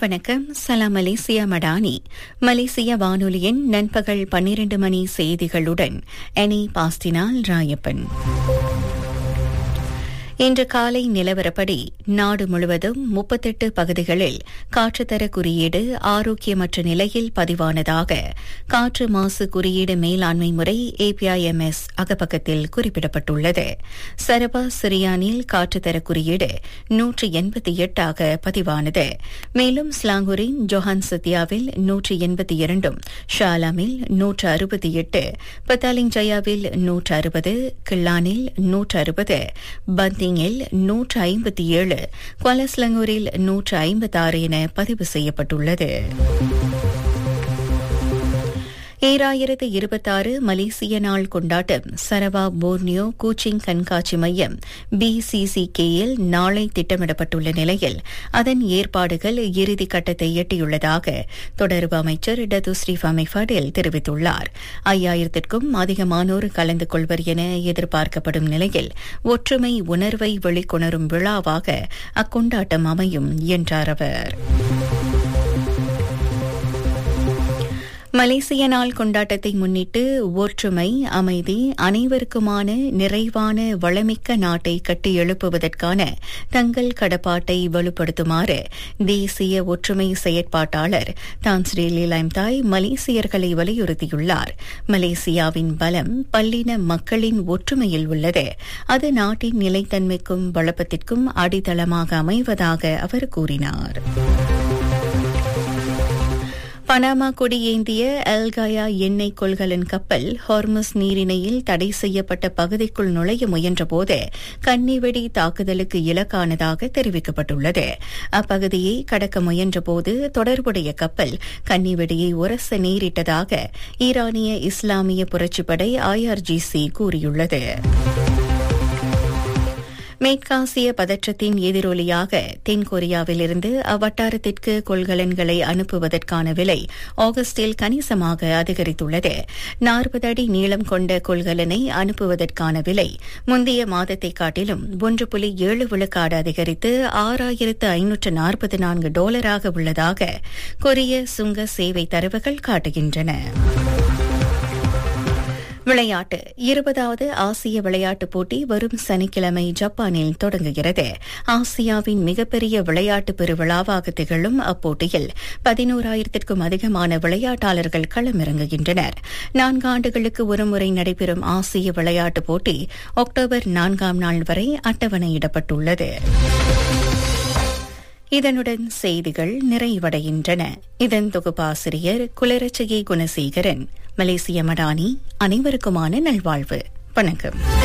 வணக்கம் சலாம் மலேசியா மடானி மலேசிய வானொலியின் நண்பகல் பன்னிரண்டு மணி செய்திகளுடன் எனி பாஸ்டினால் ராயப்பன் இன்று காலை நிலவரப்படி நாடு முழுவதும் முப்பத்தெட்டு பகுதிகளில் காற்றுத்தர குறியீடு ஆரோக்கியமற்ற நிலையில் பதிவானதாக காற்று மாசு குறியீடு மேலாண்மை முறை ஏபிஐஎம்எஸ் அகப்பக்கத்தில் குறிப்பிடப்பட்டுள்ளது சரபா சிரியானில் காற்றுத்தர குறியீடு நூற்று எண்பத்தி எட்டாக பதிவானது மேலும் ஸ்லாங்கூரின் ஜொஹான் சத்யாவில் நூற்று எண்பத்தி இரண்டும் ஷாலாமில் நூற்று அறுபத்தி எட்டு பத்தாலிங் ஜயாவில் நூற்று அறுபது கில்லானில் நூற்று அறுபது பந்தி பந்திங்கில் நூற்று ஐம்பத்தி ஏழு குவாலஸ்லங்கூரில் நூற்று ஐம்பத்தாறு என பதிவு செய்யப்பட்டுள்ளது ஈராயிரத்து இருபத்தாறு மலேசிய நாள் கொண்டாட்டம் சரவா போர்னியோ கூச்சிங் கண்காட்சி மையம் பிசிசிகேயில் நாளை திட்டமிடப்பட்டுள்ள நிலையில் அதன் ஏற்பாடுகள் இறுதி கட்டத்தை எட்டியுள்ளதாக தொடர்பு அமைச்சர் டத்து ஸ்ரீஃபாமி ஃபடேல் தெரிவித்துள்ளார் ஐயாயிரத்திற்கும் அதிகமானோர் கலந்து கொள்வர் என எதிர்பார்க்கப்படும் நிலையில் ஒற்றுமை உணர்வை வெளிக்கொணரும் விழாவாக அக்கொண்டாட்டம் அமையும் என்றார் அவர் மலேசிய நாள் கொண்டாட்டத்தை முன்னிட்டு ஒற்றுமை அமைதி அனைவருக்குமான நிறைவான வளமிக்க நாட்டை கட்டியெழுப்புவதற்கான தங்கள் கடப்பாட்டை வலுப்படுத்துமாறு தேசிய ஒற்றுமை செயற்பாட்டாளர் தான்ஸ்ரீ லீலாம்தாய் மலேசியர்களை வலியுறுத்தியுள்ளார் மலேசியாவின் பலம் பல்லின மக்களின் ஒற்றுமையில் உள்ளது அது நாட்டின் நிலைத்தன்மைக்கும் வளப்பத்திற்கும் அடித்தளமாக அமைவதாக அவர் கூறினார் பனாமா கொடியேந்திய அல்காயா எண்ணெய் கொள்கலன் கப்பல் ஹார்மஸ் நீரிணையில் தடை செய்யப்பட்ட பகுதிக்குள் நுழைய முயன்றபோது கன்னிவெடி தாக்குதலுக்கு இலக்கானதாக தெரிவிக்கப்பட்டுள்ளது அப்பகுதியை கடக்க முயன்றபோது தொடர்புடைய கப்பல் கன்னிவெடியை உரச நேரிட்டதாக ஈரானிய இஸ்லாமிய புரட்சிப்படை ஐஆர்ஜிசி கூறியுள்ளது மேற்காசிய பதற்றத்தின் எதிரொலியாக தென்கொரியாவிலிருந்து அவ்வட்டாரத்திற்கு கொள்கலன்களை அனுப்புவதற்கான விலை ஆகஸ்டில் கணிசமாக அதிகரித்துள்ளது நாற்பது அடி நீளம் கொண்ட கொள்கலனை அனுப்புவதற்கான விலை முந்தைய மாதத்தை காட்டிலும் ஒன்று புள்ளி ஏழு விழுக்காடு அதிகரித்து ஆறாயிரத்து ஐநூற்று நாற்பத்தி நான்கு டாலராக உள்ளதாக கொரிய சுங்க சேவை தரவுகள் காட்டுகின்றன விளையாட்டு இருபதாவது ஆசிய விளையாட்டுப் போட்டி வரும் சனிக்கிழமை ஜப்பானில் தொடங்குகிறது ஆசியாவின் மிகப்பெரிய விளையாட்டு பெருவிழாவாக திகழும் அப்போட்டியில் பதினோராயிரத்திற்கும் அதிகமான விளையாட்டாளர்கள் களமிறங்குகின்றனர் நான்கு ஆண்டுகளுக்கு ஒருமுறை நடைபெறும் ஆசிய விளையாட்டுப் போட்டி அக்டோபர் நான்காம் நாள் வரை அட்டவணையிடப்பட்டுள்ளது இதனுடன் செய்திகள் நிறைவடைகின்றன இதன் தொகுப்பாசிரியர் குலரட்சகி குணசேகரன் மலேசிய மடானி அனைவருக்குமான நல்வாழ்வு வணக்கம்